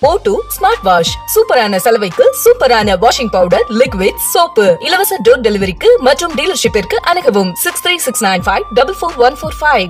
ஓ smart wash சூப்பரான சலவைக்கு சூப்பரான வாஷிங் பவுடர் லிக்விட் சோப்பு இலவச டோர் டெலிவரிக்கு மற்றும் டீலர்ஷிப்பிற்கு அணுகவும் six three six nine five double four one four five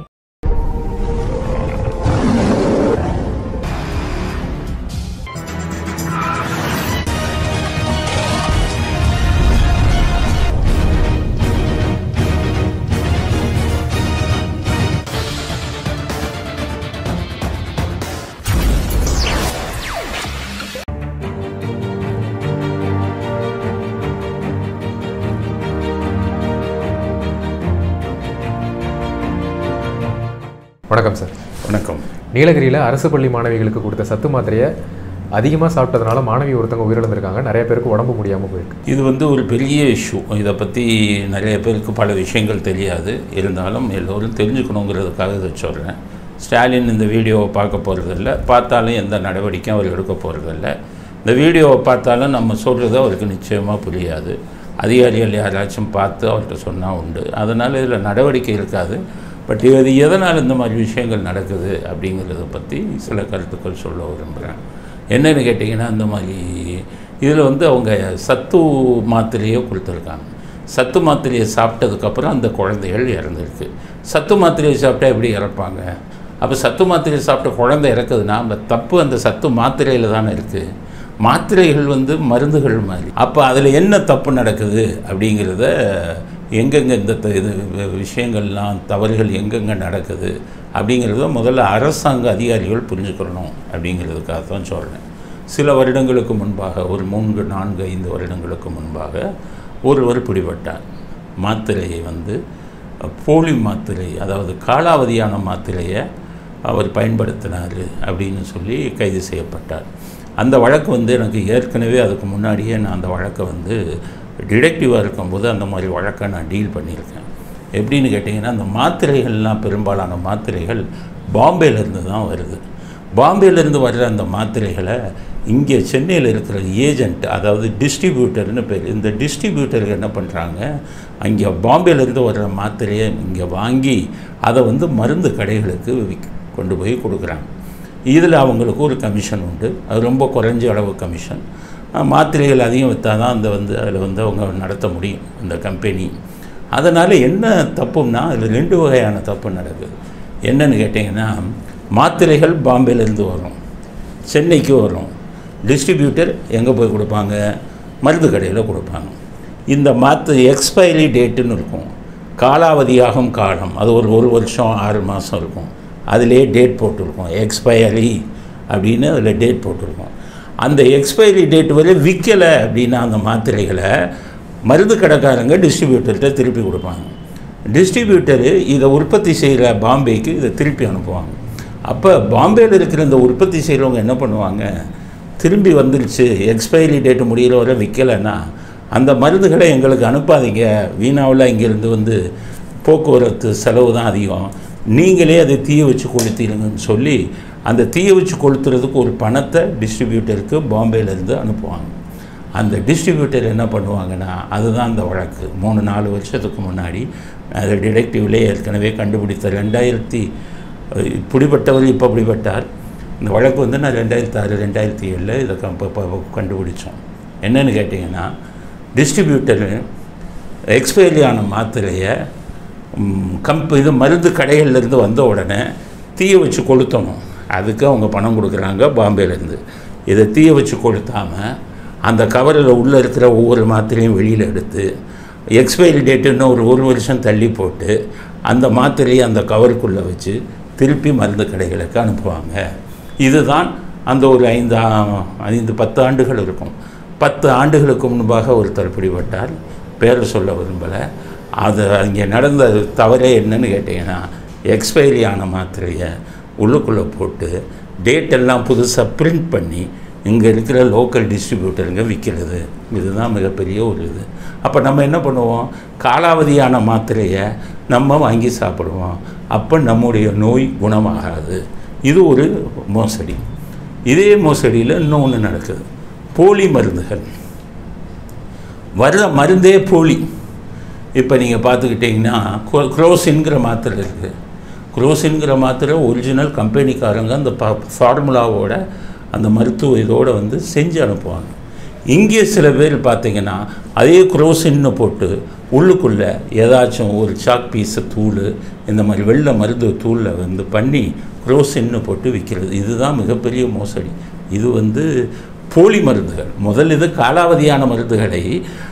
வணக்கம் சார் வணக்கம் நீலகிரியில் அரசு பள்ளி மாணவிகளுக்கு கொடுத்த சத்து மாத்திரையை அதிகமாக சாப்பிட்டதுனால மாணவி ஒருத்தவங்க உயிரிழந்திருக்காங்க நிறைய பேருக்கு உடம்பு முடியாமல் போயிருக்கு இது வந்து ஒரு பெரிய இஷ்யூ இதை பற்றி நிறைய பேருக்கு பல விஷயங்கள் தெரியாது இருந்தாலும் எல்லோரும் தெரிஞ்சுக்கணுங்கிறதுக்காக இதை சொல்கிறேன் ஸ்டாலின் இந்த வீடியோவை பார்க்க போகிறதில்ல பார்த்தாலும் எந்த நடவடிக்கையும் அவர் எடுக்க போகிறதில்ல இந்த வீடியோவை பார்த்தாலும் நம்ம சொல்கிறது அவருக்கு நிச்சயமாக புரியாது அதிகாரிகள் யாராச்சும் பார்த்து அவர்கிட்ட சொன்னால் உண்டு அதனால் இதில் நடவடிக்கை இருக்காது பட் இது எதனால் இந்த மாதிரி விஷயங்கள் நடக்குது அப்படிங்கிறத பற்றி சில கருத்துக்கள் சொல்ல விரும்புகிறேன் என்னென்னு கேட்டிங்கன்னா இந்த மாதிரி இதில் வந்து அவங்க சத்து மாத்திரையை கொடுத்துருக்காங்க சத்து மாத்திரையை சாப்பிட்டதுக்கப்புறம் அந்த குழந்தைகள் இறந்துருக்கு சத்து மாத்திரையை சாப்பிட்டா எப்படி இறப்பாங்க அப்போ சத்து மாத்திரையை சாப்பிட்ட குழந்தை இறக்குதுன்னா அந்த தப்பு அந்த சத்து மாத்திரையில் தானே இருக்குது மாத்திரைகள் வந்து மருந்துகள் மாதிரி அப்போ அதில் என்ன தப்பு நடக்குது அப்படிங்கிறத எங்கெங்கே இந்த த- இது வி- விஷயங்கள்லாம் தவறுகள் எங்கெங்கே நடக்குது அப்படிங்கிறத முதல்ல அரசாங்க அதிகாரிகள் புரிஞ்சுக்கணும் அப்படிங்கிறதுக்காக தான் சொல்கிறேன் சில வருடங்களுக்கு முன்பாக ஒரு மூன்று நான்கு ஐந்து வருடங்களுக்கு முன்பாக ஒருவர் பிடிபட்டார் மாத்திரையை வந்து போலி மாத்திரை அதாவது காலாவதியான மாத்திரையை அவர் பயன்படுத்தினார் அப்படின்னு சொல்லி கைது செய்யப்பட்டார் அந்த வழக்கு வந்து எனக்கு ஏற்கனவே அதுக்கு முன்னாடியே நான் அந்த வழக்கை வந்து டிடெக்டிவாக இருக்கும்போது அந்த மாதிரி வழக்கை நான் டீல் பண்ணியிருக்கேன் எப்படின்னு கேட்டிங்கன்னா அந்த மாத்திரைகள்லாம் பெரும்பாலான மாத்திரைகள் பாம்பேலேருந்து தான் வருது பாம்பேலேருந்து வர்ற அந்த மாத்திரைகளை இங்கே சென்னையில் இருக்கிற ஏஜென்ட் அதாவது டிஸ்ட்ரிபியூட்டர்னு பேர் இந்த டிஸ்ட்ரிபியூட்டர் என்ன பண்ணுறாங்க அங்கே பாம்பேலேருந்து வர்ற மாத்திரையை இங்கே வாங்கி அதை வந்து மருந்து கடைகளுக்கு விக்- கொண்டு போய் கொடுக்குறாங்க இதில் அவங்களுக்கு ஒரு கமிஷன் உண்டு அது ரொம்ப குறைஞ்ச அளவு கமிஷன் அஹ் மாத்திரைகள் அதிகம் விற்றா தான் அந்த வந்து அதில் வந்து அவங்க நடத்த முடியும் அந்த கம்பெனி அதனால் என்ன தப்புன்னா அதில் ரெண்டு வகையான தப்பு நடக்குது என்னன்னு கேட்டிங்கன்னா மாத்திரைகள் பாம்பேலேருந்து வரும் சென்னைக்கு வரும் டிஸ்ட்ரிபியூட்டர் எங்கே போய் கொடுப்பாங்க மருந்து கடையில் கொடுப்பாங்க இந்த மாத்திரை எக்ஸ்பைரி டேட்டுன்னு இருக்கும் காலாவதியாகும் காலம் அது ஒரு ஒரு வருஷம் ஆறு மாதம் இருக்கும் அதிலே டேட் போட்டிருக்கும் எக்ஸ்பைரி அப்படின்னு அதில் டேட் போட்டிருக்கும் அந்த எக்ஸ்பைரி டேட் வரை விற்கலை அப்படின்னா அந்த மாத்திரைகளை மருந்து கடைக்காரங்க டிஸ்ட்ரிபியூட்டர்கிட்ட திருப்பி கொடுப்பாங்க டிஸ்ட்ரிபியூட்டரு இதை உற்பத்தி செய்கிற பாம்பேக்கு இதை திருப்பி அனுப்புவாங்க அப்போ பாம்பேயில் இருக்கிற இந்த உற்பத்தி செய்கிறவங்க என்ன பண்ணுவாங்க திரும்பி வந்துருச்சு எக்ஸ்பைரி டேட் முடிகிற வரை விற்கலைன்னா அந்த மருந்துகளை எங்களுக்கு அனுப்பாதீங்க வீணாவில் இங்கேருந்து வந்து போக்குவரத்து செலவு தான் அதிகம் நீங்களே அதை தீய வச்சு கொளுத்திடுங்கன்னு சொல்லி அந்த தீய வச்சு கொளுத்துறதுக்கு ஒரு பணத்தை டிஸ்ட்ரிபியூட்டருக்கு பாம்பேலேருந்து அனுப்புவாங்க அந்த டிஸ்ட்ரிபியூட்டர் என்ன பண்ணுவாங்கன்னா அதுதான் அந்த வழக்கு மூணு நாலு வருஷத்துக்கு முன்னாடி அது டிடெக்டிவ்லேயே ஏற்கனவே கண்டுபிடித்த ரெண்டாயிரத்தி அஹ், பிடிபட்டவர் இப்போ பிடிபட்டார் இந்த வழக்கு வந்து நான் ரெண்டாயிரத்தி ஆறு ரெண்டாயிரத்தி ஏழில் இதை கம் ப- ப- கண்டுபிடிச்சோம் என்னன்னு கேட்டிங்கன்னா டிஸ்ட்ரிபியூட்டர் எக்ஸ்பைரி ஆன மாத்திரையை ம், கம்ப் இது மருந்து கடைகள்லேருந்து வந்த உடனே தீய வச்சு கொளுத்தணும் அதுக்கு அவங்க பணம் கொடுக்குறாங்க பாம்பேலேருந்து இதை தீய வச்சு கொளுத்தாமல் அந்த கவரில் உள்ளே இருக்கிற ஒவ்வொரு மாத்திரையும் வெளியில் எடுத்து எக்ஸ்பைரி டேட்டுன்னு ஒரு ஒரு வருஷம் தள்ளி போட்டு அந்த மாத்திரையை அந்த கவருக்குள்ளே வச்சு திருப்பி மருந்து கடைகளுக்கு அனுப்புவாங்க இதுதான் அந்த ஒரு ஐந்து ஆ- ஐந்து பத்து ஆண்டுகள் இருக்கும் பத்து ஆண்டுகளுக்கு முன்பாக ஒருத்தர் பிடிபட்டார் பேரை சொல்ல விரும்பலை அது அங்கே நடந்த தவறே என்னன்னு கேட்டிங்கன்னா எக்ஸ்பைரி ஆன மாத்திரையை உள்ளுக்குள்ளே போட்டு டேட் எல்லாம் புதுசாக பிரிண்ட் பண்ணி இங்கே இருக்கிற லோக்கல் டிஸ்ட்ரிபியூட்டருங்க விற்கிறது இதுதான் மிகப்பெரிய ஒரு இது அப்போ நம்ம என்ன பண்ணுவோம் காலாவதியான மாத்திரையை நம்ம வாங்கி சாப்பிடுவோம் அப்போ நம்முடைய நோய் குணமாகாது இது ஒரு மோசடி இதே மோசடியில் இன்னொன்று நடக்குது போலி மருந்துகள் வர்ற மருந்தே போலி இப்போ நீங்கள் பார்த்துக்கிட்டிங்கன்னா குரோ- குரோசின்ங்கிற மாத்திரை இருக்குது குரோசின்ங்கிற மாத்திரை ஒரிஜினல் கம்பெனிக்காரங்க அந்த ப ஃபார்முலாவோட அந்த மருத்துவ இதோடு வந்து செஞ்சு அனுப்புவாங்க இங்கே சில பேர் பார்த்தீங்கன்னா அதே குரோசின்னு போட்டு உள்ளுக்குள்ளே ஏதாச்சும் ஒரு சாக் பீஸு தூள் இந்த மாதிரி வெள்ளை மருந்து தூளில் வந்து பண்ணி குரோசின்னு போட்டு விற்கிறது இதுதான் மிகப்பெரிய மோசடி இது வந்து போலி மருந்துகள் முதல் இது காலாவதியான மருந்துகளை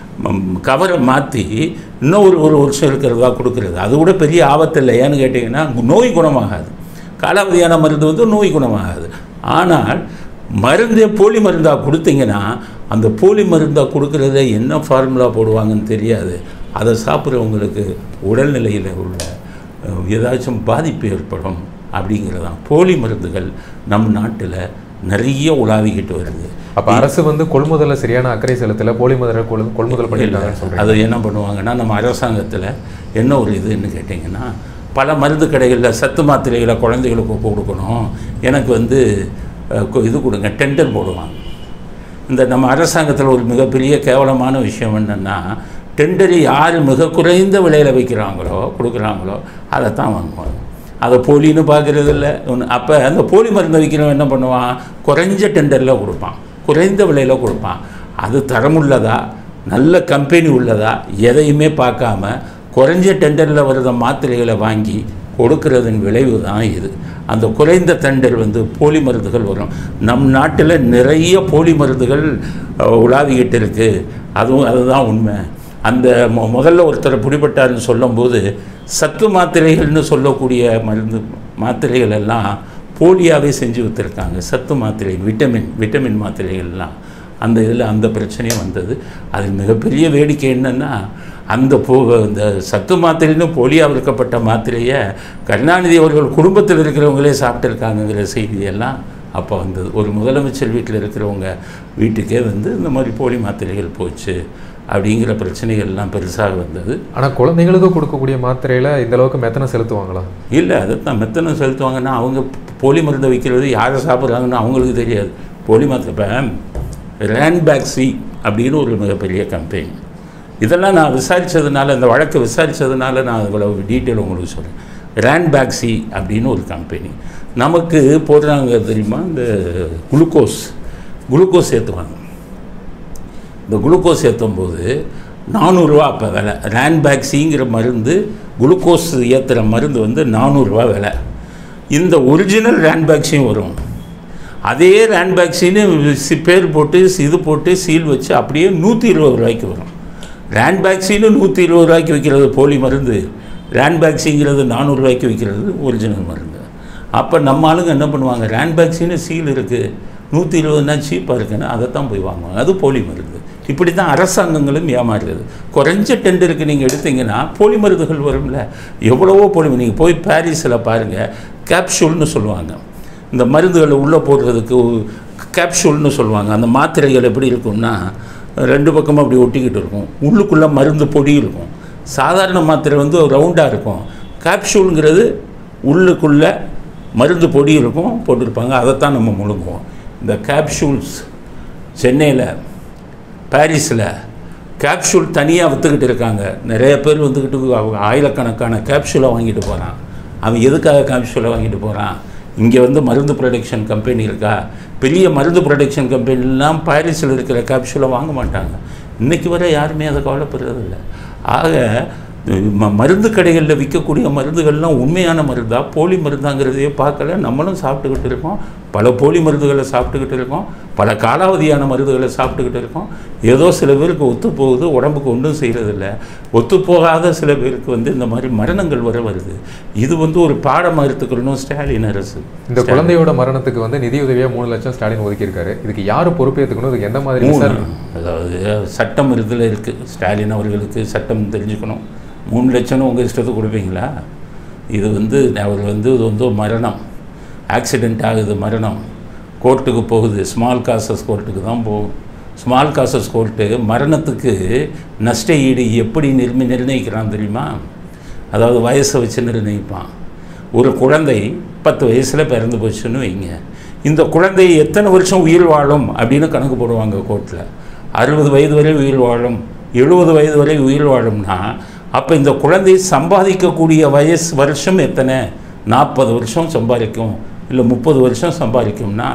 கவரை மாற்றி இன்னும் ஒரு ஒரு வருஷம் இருக்கிறதா கொடுக்குறது அது கூட பெரிய ஆபத்து இல்லை ஏன்னு கேட்டிங்கன்னா நோய் குணமாகாது காலாவதியான மருந்து வந்து நோய் குணமாகாது ஆனால் மருந்தே போலி மருந்தாக கொடுத்தீங்கன்னா அந்த போலி மருந்தாக கொடுக்குறத என்ன ஃபார்முலா போடுவாங்கன்னு தெரியாது அதை சாப்பிட்றவங்களுக்கு உடல்நிலையில் உள்ள அஹ், ஏதாச்சும் பாதிப்பு ஏற்படும் அப்படிங்கிறது தான் போலி மருந்துகள் நம் நாட்டில் நிறைய உலாவிக்கிட்டு வருது அப்ப அரசு வந்து கொள்முதல்ல சரியான அக்கறை செலுத்தல போலி மதுரை கொள் கொள்முதல் பண்ணியிருக்காங்கன்னு சொல்றீங்க அது என்ன பண்ணுவாங்கன்னா நம்ம அரசாங்கத்தில் என்ன ஒரு இதுன்னு கேட்டிங்கன்னா பல மருந்து கடைகளில் சத்து மாத்திரைகளை குழந்தைகளுக்கு கொடுக்கணும் எனக்கு வந்து அஹ், கொ- இது கொடுங்க டெண்டர் போடுவாங்க இந்த நம்ம அரசாங்கத்தில் ஒரு மிகப்பெரிய கேவலமான விஷயம் என்னென்னா டெண்டர் யார் மிக குறைந்த விலையில் வைக்கிறாங்களோ கொடுக்குறாங்களோ அதை தான் வாங்குவாங்க அதை போலின்னு பார்க்கறது இல்லை ஒன்று அப்போ அந்த போலி மருந்தை விற்கிறவன் என்ன பண்ணுவான் குறைஞ்ச டெண்டரில் கொடுப்பான் குறைந்த விலையில் கொடுப்பான் அது தரமுள்ளதா நல்ல கம்பெனி உள்ளதா எதையுமே பார்க்காம குறைஞ்ச டெண்டரில் வருத மாத்திரைகளை வாங்கி கொடுக்கறதன் விளைவு தான் இது அந்த குறைந்த டெண்டர் வந்து போலி மருந்துகள் வரும் நம் நாட்டில் நிறைய போலி மருந்துகள் அஹ், உலாவிக்கிட்டு இருக்குது அதுவும் அதுதான் உண்மை அந்த மொ முதல்ல ஒருத்தர் பிடிபட்டாருன்னு சொல்லும்போது சத்து மாத்திரைகள்னு சொல்லக்கூடிய மருந்து மாத்திரைகள் எல்லாம் போலியாவே செஞ்சு விற்றுருக்காங்க சத்து மாத்திரை விட்டமின் விட்டமின் மாத்திரைகள்லாம் அந்த இதில் அந்த பிரச்சனையும் வந்தது அதில் மிகப்பெரிய வேடிக்கை என்னென்னா அந்த போ இந்த சத்து மாத்திரைன்னு போலியா விற்கப்பட்ட மாத்திரையை கருணாநிதி அவர்கள் குடும்பத்தில் இருக்கிறவங்களே சாப்பிட்டுருக்காங்கங்கிற செய்தியெல்லாம் அப்போ வந்தது ஒரு முதலமைச்சர் வீட்டில் இருக்கிறவங்க வீட்டுக்கே வந்து இந்த மாதிரி போலி மாத்திரைகள் போச்சு அப்படிங்கிற பிரச்சனைகள்லாம் பெருசாக வந்தது ஆனா குழந்தைகளுக்கு கொடுக்கக்கூடிய மாத்திரையில இந்த அளவுக்கு மெத்தனை செலுத்துவாங்களா இல்லை அதைத்தான் மெத்தனை செலுத்துவாங்கன்னா அவங்க போலி மருந்தை வைக்கிறது யாரை சாப்பிட்றாங்கன்னு அவங்களுக்கு தெரியாது போலி மாத்திரை இப்போ ரேன்பேக்ஸி அப்படின்னு ஒரு மிகப்பெரிய கம்பெனி இதெல்லாம் நான் விசாரித்ததுனால இந்த வழக்கை விசாரித்ததுனால நான் இவ்வளவு டீட்டெயில் உங்களுக்கு சொல்கிறேன் ரேன்பேக்ஸி அப்படின்னு ஒரு கம்பெனி நமக்கு போடுறாங்க தெரியுமா இந்த குளுக்கோஸ் குளுக்கோஸ் ஏற்றுவாங்க இந்த குளுக்கோஸ் ஏற்றும் போது நானூறுரூவா அப்போ விலை ரேன்பேக்ஸிங்கிற மருந்து குளுக்கோஸ் ஏற்றுற மருந்து வந்து நானூறுரூவா விலை இந்த ஒரிஜினல் ரேன்பேக்ஸியும் வரும் அதே ரேன்பேக்ஸின்னு சி- பேர் போட்டு இது போட்டு சீல் வச்சு அப்படியே நூற்றி இருபது ரூபாய்க்கு வரும் ரேன்பேக்ஸின்னு நூற்றி இருபது ரூபாய்க்கு விற்கிறது போலி மருந்து ரேன்பேக்ஸிங்கிறது நானூறுரூவாய்க்கு விற்கிறது ஒரிஜினல் மருந்து அப்போ நம்ம ஆளுங்க என்ன பண்ணுவாங்க ரேன்பேக்ஸின்னு சீல் இருக்குது நூற்றி இருபதுனா சீப்பாக இருக்குன்னு அதைத்தான் போய் வாங்குவாங்க அது போலி மருந்து இப்படி தான் அரசாங்கங்களும் ஏமாறுறது குறைஞ்ச டெண்டருக்கு நீங்கள் எடுத்தீங்கன்னா போலி மருந்துகள் வரும்ல எவ்வளவோ போலி நீங்கள் போய் பாரிஸில் பாருங்கள் கேப்சூல்னு சொல்லுவாங்க இந்த மருந்துகளை உள்ளே போடுறதுக்கு கேப்சூல்னு சொல்லுவாங்க அந்த மாத்திரைகள் எப்படி இருக்கும்னா ரெண்டு பக்கமும் அப்படி ஒட்டிக்கிட்டு இருக்கும் உள்ளுக்குள்ளே மருந்து பொடி இருக்கும் சாதாரண மாத்திரை வந்து ரவுண்டாக இருக்கும் கேப்சூலுங்கிறது உள்ளுக்குள்ளே மருந்து பொடி இருக்கும் போட்டிருப்பாங்க அதைத்தான் நம்ம முழுங்குவோம் இந்த கேப்சூல்ஸ் சென்னையில் பாரிஸில் கேப்சூல் தனியாக விற்றுக்கிட்டு இருக்காங்க நிறைய பேர் வந்துக்கிட்டு அவங்க ஆயிரக்கணக்கான கேப்சூலை வாங்கிட்டு போகிறான் அவன் எதுக்காக கேப்சூலை வாங்கிட்டு போகிறான் இங்கே வந்து மருந்து ப்ரொடக்ஷன் கம்பெனி இருக்கா பெரிய மருந்து ப்ரொடக்ஷன் கம்பெனிலாம் பாரிஸில் இருக்கிற கேப்சூலை வாங்க மாட்டாங்க இன்றைக்கி வரை யாருமே அதை கவலைப்படுறதில்ல ஆக ம- மருந்து கடைகளில் விற்கக்கூடிய மருந்துகள்லாம் உண்மையான மருந்தா போலி மருந்தாங்கிறதையே பார்க்கல நம்மளும் சாப்பிட்டுக்கிட்டு இருக்கோம் பல போலி மருந்துகளை சாப்பிட்டுக்கிட்டு இருக்கோம் பல காலாவதியான மருந்துகளை சாப்பிட்டுக்கிட்டு இருக்கோம் ஏதோ சில பேருக்கு ஒத்து போகுது உடம்புக்கு ஒன்றும் செய்கிறதில்ல ஒத்து போகாத சில பேருக்கு வந்து இந்த மாதிரி மரணங்கள் வர வருது இது வந்து ஒரு பாடமாக எடுத்துக்கணும் ஸ்டாலின் அரசு இந்த குழந்தையோட மரணத்துக்கு வந்து நிதியுதவியா மூணு லட்சம் ஸ்டாலின் ஒதுக்கியிருக்காரு இதுக்கு யாரு பொறுப்பேற்றுக்கணும் இதுக்கு எந்த மாதிரி மூணு விசாரணை அதாவது சட்டம் இதில் இருக்குது ஸ்டாலின் அவர்களுக்கு சட்டம் தெரிஞ்சுக்கணும் மூணு லட்சம்னு உங்கள் இஷ்டத்துக்கு கொடுப்பீங்களா இது வந்து அவர் வந்து இது வந்து ஒரு மரணம் ஆக்சிடெண்ட் ஆகுது மரணம் கோர்ட்டுக்கு போகுது ஸ்மால் காசஸ் கோர்ட்டுக்கு தான் போகும் ஸ்மால் காசஸ் கோர்ட்டு மரணத்துக்கு நஷ்ட ஈடு எப்படி நிர்மி நிர்ணயிக்கிறான் தெரியுமா அதாவது வயசை வச்சு நிர்ணயிப்பான் ஒரு குழந்தை பத்து வயசில் பிறந்து போச்சுன்னு வைங்க இந்த குழந்தை எத்தனை வருஷம் உயிர் வாழும் அப்படின்னு கணக்கு போடுவாங்க கோர்ட்டில் அறுபது வயது வரை உயிர் வாழும் எழுபது வயது வரை உயிர் வாழும்னா அப்போ இந்த குழந்தை சம்பாதிக்கக்கூடிய வயசு வருஷம் எத்தனை நாற்பது வருஷம் சம்பாதிக்கும் இல்லை முப்பது வருஷம் சம்பாதிக்கும்னா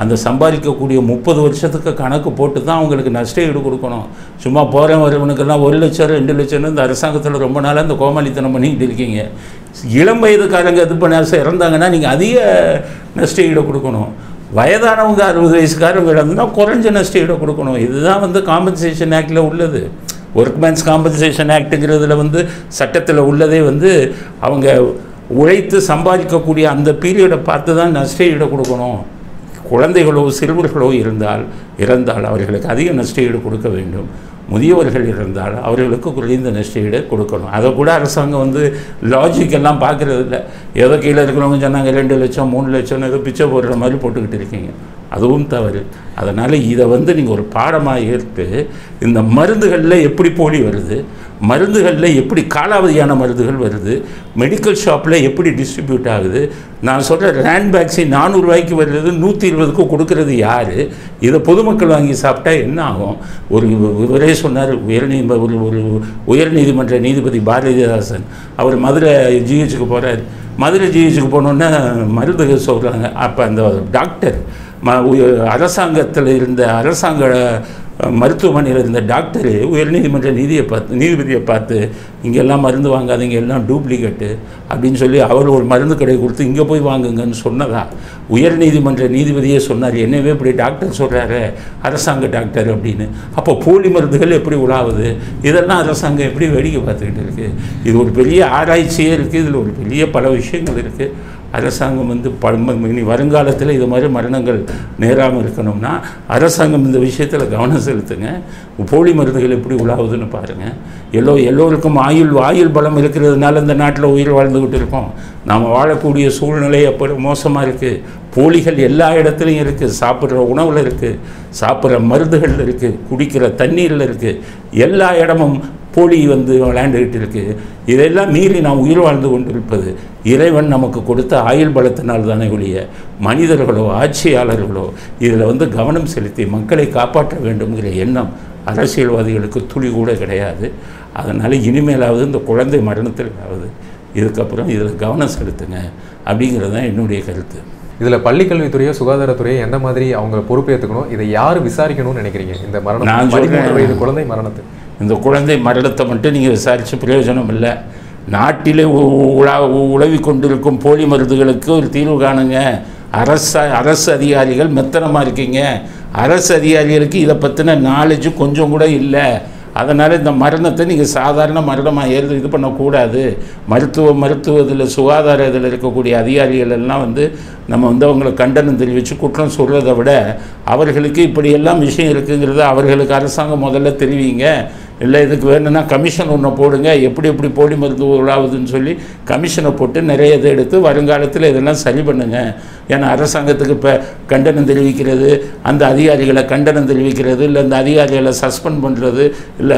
அந்த சம்பாதிக்கக்கூடிய முப்பது வருஷத்துக்கு கணக்கு போட்டு தான் அவங்களுக்கு நஷ்ட ஈடு கொடுக்கணும் சும்மா போகிறேன் வரவனுக்கெல்லாம் ஒரு லட்சம் ரெண்டு லட்சம்னு இந்த அரசாங்கத்தில் ரொம்ப நாளாக இந்த கோமாளித்தனம் பண்ணிக்கிட்டு இருக்கீங்க இளம் வயதுக்காரங்க இது பண்ண இறந்தாங்கன்னா நீங்கள் அதிக நஷ்ட ஈடு கொடுக்கணும் வயதானவங்க அறுபது வயசுக்காரங்க இழந்துனா குறைஞ்ச நஷ்ட ஈடு கொடுக்கணும் இதுதான் வந்து காம்பன்சேஷன் ஆக்டில் உள்ளது ஒர்க்மேன்ஸ் காம்பன்சேஷன் ஆக்ட்டுங்கிறதுல வந்து சட்டத்தில் உள்ளதே வந்து அவங்க உழைத்து சம்பாதிக்கக்கூடிய அந்த பீரியடை பார்த்து தான் நஷ்ட ஈடு கொடுக்கணும் குழந்தைகளோ சிறுவர்களோ இருந்தால் இறந்தால் அவர்களுக்கு அதிக நஷ்ட ஈடு கொடுக்க வேண்டும் முதியவர்கள் இருந்தால் அவர்களுக்கு குறைந்த நஷ்ட ஈடு கொடுக்கணும் அதை கூட அரசாங்கம் வந்து லாஜிக் எல்லாம் பார்க்கறது இல்லை ஏதோ கீழே இருக்கிறவங்க சொன்னாங்க ரெண்டு லட்சம் மூணு லட்சம் ஏதோ பிச்சை போடுற மாதிரி போட்டுக்கிட்டு இருக்கீங்க அதுவும் தவறு அதனால் இதை வந்து நீங்கள் ஒரு பாடமாக ஏற்று இந்த மருந்துகளில் எப்படி போலி வருது மருந்துகளில் எப்படி காலாவதியான மருந்துகள் வருது மெடிக்கல் ஷாப்பில் எப்படி டிஸ்ட்ரிபியூட் ஆகுது நான் சொல்கிற ரேண்ட் வேக்சின் நானூறுரூவாய்க்கு வருது நூற்றி இருபதுக்கு கொடுக்கறது யார் இதை பொதுமக்கள் வாங்கி சாப்பிட்டா என்ன ஆகும் ஒரு இவரே சொன்னார் உயர்நீதி ஒரு ஒரு உயர்நீதிமன்ற நீதிபதி பாரதிதாசன் அவர் மதுரை ஜிஹெச்சுக்கு போகிறார் மதுரை ஜிஹெச்சுக்கு போனோன்னே மருந்து சொல்கிறாங்க அப்போ அந்த டாக்டர் ம உய- அரசாங்கத்தில் இருந்த அரசாங்க அஹ், மருத்துவமனையில் இருந்த டாக்டரு உயர்நீதிமன்ற நீதியை பார்த்து நீதிபதியை பார்த்து இங்கெல்லாம் மருந்து வாங்காதீங்க எல்லாம் டூப்ளிகேட்டு அப்படின்னு சொல்லி அவர் ஒரு மருந்து கடை கொடுத்து இங்கே போய் வாங்குங்கன்னு சொன்னதா உயர்நீதிமன்ற நீதிபதியே சொன்னார் என்னவே இப்படி டாக்டர் சொல்கிறாரு அரசாங்க டாக்டர் அப்படின்னு அப்போ போலி மருந்துகள் எப்படி உலாவுது இதெல்லாம் அரசாங்கம் எப்படி வேடிக்கை பார்த்துக்கிட்டு இருக்குது இது ஒரு பெரிய ஆராய்ச்சியே இருக்குது இதில் ஒரு பெரிய பல விஷயங்கள் இருக்குது அரசாங்கம் வந்து பழம இனி வருங்காலத்தில் இது மாதிரி மரணங்கள் நேராமல் இருக்கணும்னா அரசாங்கம் இந்த விஷயத்தில் கவனம் செலுத்துங்க போலி மருந்துகள் எப்படி உலாவுதுன்னு பாருங்கள் எல்லோ எல்லோருக்கும் ஆயுள் ஆயுள் பலம் இருக்கிறதுனால இந்த நாட்டில் உயிர் வாழ்ந்துக்கிட்டு இருக்கோம் நாம் வாழக்கூடிய சூழ்நிலை அப்படி மோசமாக இருக்குது போலிகள் எல்லா இடத்துலையும் இருக்குது சாப்பிட்ற உணவில் இருக்குது சாப்பிட்ற மருந்துகளில் இருக்குது குடிக்கிற தண்ணீரில் இருக்குது எல்லா இடமும் போலி வந்து விளையாண்டுக்கிட்டு இருக்கு இதெல்லாம் மீறி நாம் உயிர் வாழ்ந்து கொண்டிருப்பது இறைவன் நமக்கு கொடுத்த ஆயுள் பலத்தினால் தானே ஒழிய மனிதர்களோ ஆட்சியாளர்களோ இதில் வந்து கவனம் செலுத்தி மக்களை காப்பாற்ற வேண்டும்ங்கிற எண்ணம் அரசியல்வாதிகளுக்கு துளி கூட கிடையாது அதனால் இனிமேலாவது இந்த குழந்தை மரணத்திலாவது இதுக்கப்புறம் இதில் கவனம் செலுத்துங்க அப்படிங்கிறது தான் என்னுடைய கருத்து இதில் பள்ளிக்கல்வித்துறையோ சுகாதாரத்துறையோ எந்த மாதிரி அவங்க பொறுப்பேற்றுக்கணும் இதை யார் விசாரிக்கணும்னு நினைக்கிறீங்க இந்த நான் மரணம் பதிமூணு சொல்றேன். வயது குழந்தை மரணத்தை இந்த குழந்தை மரணத்தை மட்டும் நீங்கள் விசாரித்து பிரயோஜனம் இல்லை நாட்டிலே உ- உ- உலா உழவி கொண்டிருக்கும் போலி மருந்துகளுக்கு ஒரு தீர்வு காணுங்க அரச அரசு அதிகாரிகள் மெத்தனமாக இருக்கீங்க அரசு அதிகாரிகளுக்கு இதை பற்றின நாலேஜ் கொஞ்சம் கூட இல்லை அதனால் இந்த மரணத்தை நீங்கள் சாதாரண மரணமாக ஏறு இது பண்ணக்கூடாது மருத்துவ மருத்துவ இதில் சுகாதார இதில் இருக்கக்கூடிய அதிகாரிகள் எல்லாம் வந்து நம்ம வந்து அவங்களை கண்டனம் தெரிவித்து குற்றம் சொல்கிறத விட அவர்களுக்கு இப்படியெல்லாம் விஷயம் இருக்குங்கிறத அவர்களுக்கு அரசாங்கம் முதல்ல தெரிவிங்க இல்லை இதுக்கு வேணும்னா கமிஷன் ஒன்று போடுங்க எப்படி எப்படி போலி மருந்து உலாவுதுன்னு சொல்லி கமிஷனை போட்டு நிறைய இதை எடுத்து வருங்காலத்தில் இதெல்லாம் சரி பண்ணுங்க ஏன்னா அரசாங்கத்துக்கு இப்போ கண்டனம் தெரிவிக்கிறது அந்த அதிகாரிகளை கண்டனம் தெரிவிக்கிறது இல்லை அந்த அதிகாரிகளை சஸ்பெண்ட் பண்ணுறது இல்லை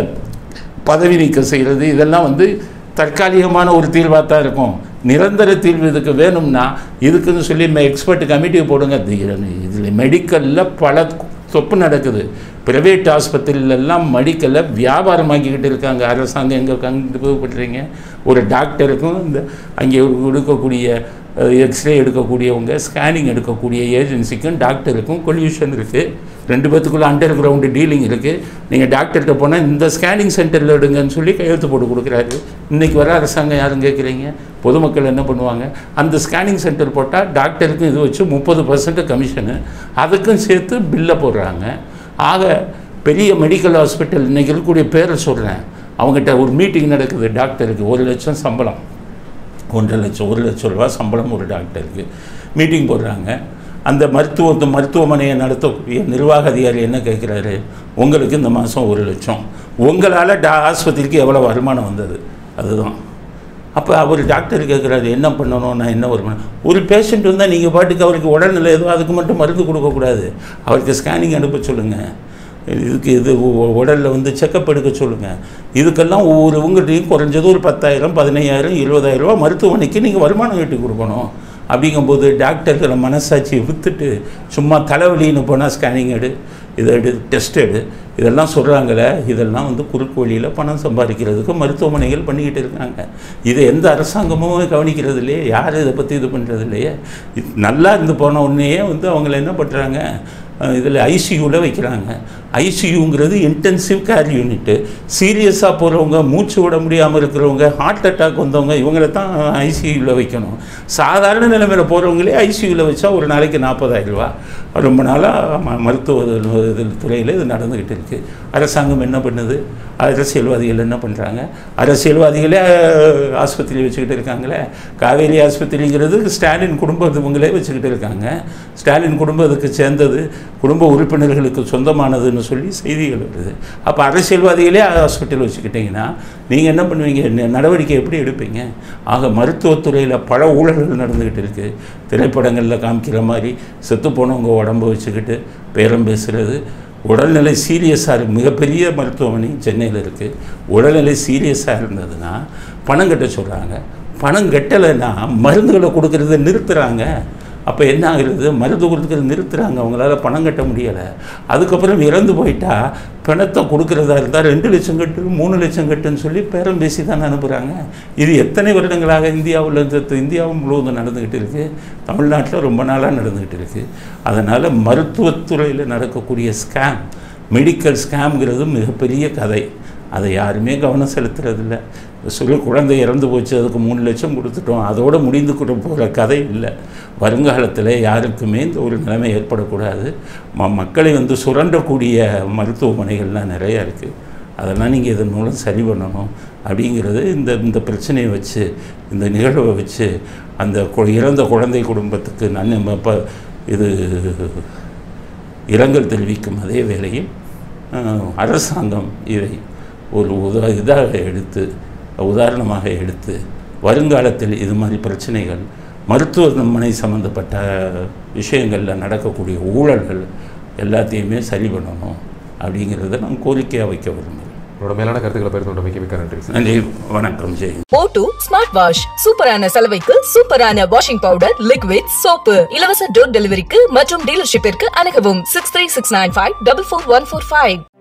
பதவி நீக்கம் செய்கிறது இதெல்லாம் வந்து தற்காலிகமான ஒரு தீர்வாக தான் இருக்கும் நிரந்தர தீர்வு இதுக்கு வேணும்னா இதுக்குன்னு சொல்லி எக்ஸ்பர்ட் கமிட்டி போடுங்க இதில் மெடிக்கலில் பல தொப்பு நடக்குது ப்ரைவேட் ஆஸ்பத்திரியிலெல்லாம் மெடிக்கலை வியாபாரமாக்கிக்கிட்டு இருக்காங்க அரசாங்கம் எங்கே கண்டுபிடிப்படுறீங்க ஒரு டாக்டருக்கும் இந்த அங்கே கொடுக்கக்கூடிய எக்ஸ்ரே எடுக்கக்கூடியவங்க ஸ்கேனிங் எடுக்கக்கூடிய ஏஜென்சிக்கும் டாக்டருக்கும் கொல்யூஷன் இருக்குது ரெண்டு பேத்துக்குள்ள அண்டர் கிரவுண்டு டீலிங் இருக்குது நீங்கள் டாக்டர்கிட்ட போனால் இந்த ஸ்கேனிங் சென்டரில் எடுங்கன்னு சொல்லி கையெழுத்து போட்டு கொடுக்குறாரு இன்றைக்கி வர அரசாங்கம் யாரும் கேட்குறீங்க பொதுமக்கள் என்ன பண்ணுவாங்க அந்த ஸ்கேனிங் சென்டர் போட்டால் டாக்டருக்கும் இது வச்சு முப்பது பர்சன்ட் கமிஷனு அதுக்கும் சேர்த்து பில்லை போடுறாங்க ஆக பெரிய மெடிக்கல் ஹாஸ்பிட்டல் இன்றைக்கி இருக்கக்கூடிய பேரை சொல்கிறேன் அவங்ககிட்ட ஒரு மீட்டிங் நடக்குது டாக்டருக்கு ஒரு லட்சம் சம்பளம் ஒன்றரை லட்சம் ஒரு லட்சம் ரூபா சம்பளம் ஒரு டாக்டருக்கு மீட்டிங் போடுறாங்க அந்த மருத்துவ மருத்துவமனையை நடத்தக்கூடிய நிர்வாக அதிகாரி என்ன கேட்குறாரு உங்களுக்கு இந்த மாதம் ஒரு லட்சம் உங்களால் டா ஆஸ்பத்திரிக்கு எவ்வளோ வருமானம் வந்தது அதுதான் அப்போ அவர் டாக்டர் கேட்குறாரு என்ன பண்ணணும் நான் என்ன வருமானம் ஒரு பேஷண்ட் வந்தால் நீங்கள் பாட்டுக்கு அவருக்கு உடல்நிலை ஏதோ அதுக்கு மட்டும் மருந்து கொடுக்கக்கூடாது அவருக்கு ஸ்கேனிங் அனுப்ப சொல்லுங்கள் இதுக்கு இது உடலில் வந்து செக்கப் எடுக்க சொல்லுங்கள் இதுக்கெல்லாம் ஒவ்வொரு உங்கள்கிட்டையும் குறைஞ்சது ஒரு பத்தாயிரம் பதினையாயிரம் இருபதாயிரம் ரூபா மருத்துவமனைக்கு நீங்கள் வருமானம் ஈட்டி கொடுக்கணும் அப்படிங்கும்போது டாக்டர்களை மனசாட்சியை விற்றுட்டு சும்மா தலைவலின்னு போனால் ஸ்கேனிங் எடு இதை எடு டெஸ்ட் எடு இதெல்லாம் சொல்கிறாங்களே இதெல்லாம் வந்து குறுக்கு வழியில் பணம் சம்பாதிக்கிறதுக்கு மருத்துவமனைகள் பண்ணிக்கிட்டு இருக்காங்க இதை எந்த அரசாங்கமும் கவனிக்கிறது இல்லையே யாரும் இதை பற்றி இது பண்ணுறது இல்லையே இது நல்லா இருந்து போன உடனேயே வந்து அவங்கள என்ன பண்ணுறாங்க இதில் ஐசியூவில் வைக்கிறாங்க ஐசியூங்கிறது இன்டென்சிவ் கேர் யூனிட்டு சீரியஸாக போகிறவங்க மூச்சு விட முடியாமல் இருக்கிறவங்க ஹார்ட் அட்டாக் வந்தவங்க இவங்கள தான் ஐசியூவில் வைக்கணும் சாதாரண நிலைமையில் போகிறவங்களே ஐசியூவில் வச்சா ஒரு நாளைக்கு நாற்பதாயிரம் ரூபா ரொம்ப நாளாக ம மருத்துவ இதில் துறையில் இது நடந்துக்கிட்டு இருக்குது அரசாங்கம் என்ன பண்ணுது அரசியல்வாதிகள் என்ன பண்ணுறாங்க அரசியல்வாதிகளே அஹ், ஆஸ்பத்திரி வச்சுக்கிட்டு இருக்காங்களே காவேரி ஆஸ்பத்திரிங்கிறது ஸ்டாலின் குடும்பம் இவங்களே வச்சுக்கிட்டு இருக்காங்க ஸ்டாலின் குடும்பத்துக்கு சேர்ந்தது குடும்ப உறுப்பினர்களுக்கு சொந்தமானதுன்னு சொல்லி செய்திகள் வருது அப்போ அரசியல்வாதிகளே ஹாஸ்பிட்டல் வச்சுக்கிட்டிங்கன்னா நீங்கள் என்ன பண்ணுவீங்க ந- நடவடிக்கை எப்படி எடுப்பீங்க ஆக மருத்துவத்துறையில் பல ஊழல்கள் நடந்துக்கிட்டு இருக்குது திரைப்படங்களில் காமிக்கிற மாதிரி செத்து போனவங்க உடம்பு வச்சுக்கிட்டு பேரம் பேசுகிறது உடல்நிலை சீரியஸாக இருக்கு மிகப்பெரிய மருத்துவமனை சென்னையில் இருக்குது உடல்நிலை சீரியஸாக இருந்ததுன்னா பணம் கட்ட சொல்கிறாங்க பணம் கட்டலைன்னா மருந்துகளை கொடுக்கறத நிறுத்துகிறாங்க அப்போ என்ன ஆகுறது மருந்து கொடுக்கறது நிறுத்துகிறாங்க அவங்களால பணம் கட்ட முடியலை அதுக்கப்புறம் இறந்து போயிட்டா பணத்தை கொடுக்கறதா இருந்தால் ரெண்டு லட்சம் கட்டு மூணு லட்சம் கட்டுன்னு சொல்லி பேரம் பேசி தான் அனுப்புகிறாங்க இது எத்தனை வருடங்களாக இந்தியாவில் இருந்து இந்தியாவும் முழுவதும் நடந்துக்கிட்டு இருக்குது தமிழ்நாட்டில் ரொம்ப நாளாக நடந்துக்கிட்டு இருக்குது அதனால் மருத்துவத்துறையில் நடக்கக்கூடிய ஸ்கேம் மெடிக்கல் ஸ்கேம்ங்கிறது மிகப்பெரிய கதை அதை யாருமே கவனம் செலுத்துறதில்ல சொல்லி குழந்தை இறந்து போச்சு அதுக்கு மூணு லட்சம் கொடுத்துட்டோம் அதோடு முடிந்து கூட போகிற கதை இல்லை வருங்காலத்தில் யாருக்குமே இந்த ஒரு நிலைமை ஏற்படக்கூடாது ம மக்களை வந்து சுரண்டக்கூடிய மருத்துவமனைகள்லாம் நிறையா இருக்குது அதெல்லாம் நீங்கள் இதன் மூலம் சரி பண்ணணும் அப்படிங்கிறது இந்த இந்த பிரச்சனையை வச்சு இந்த நிகழ்வை வச்சு அந்த கு- இறந்த குழந்தை குடும்பத்துக்கு நான் இப்போ இது இரங்கல் தெரிவிக்கும் அதே வேளையில் அஹ், அரசாங்கம் இதை ஒரு உதா இதாக எடுத்து உதாரணமாக எடுத்து வருங்காலத்தில் இது மாதிரி பிரச்சனைகள் மருத்துவமனை சம்மந்தப்பட்ட விஷயங்களில் நடக்கக்கூடிய ஊழல்கள் எல்லாத்தையுமே சரி பண்ணணும் அப்படிங்கிறத நான் கோரிக்கையாக வைக்க விரும்புகிறேன் உங்களோட மேலான கருத்துக்களை பகிர்ந்து மிக்க மிக்க நன்றி சார் நன்றி வணக்கம் ஜெய் ஓட்டு ஸ்மார்ட் வாஷ் சூப்பரான சலவைக்கு சூப்பரான வாஷிங் பவுடர் லிக்விட் சோப்பு இலவச டோர் டெலிவரிக்கு மற்றும் டீலர்ஷிப்பிற்கு அணுகவும் six three six nine five double four one four five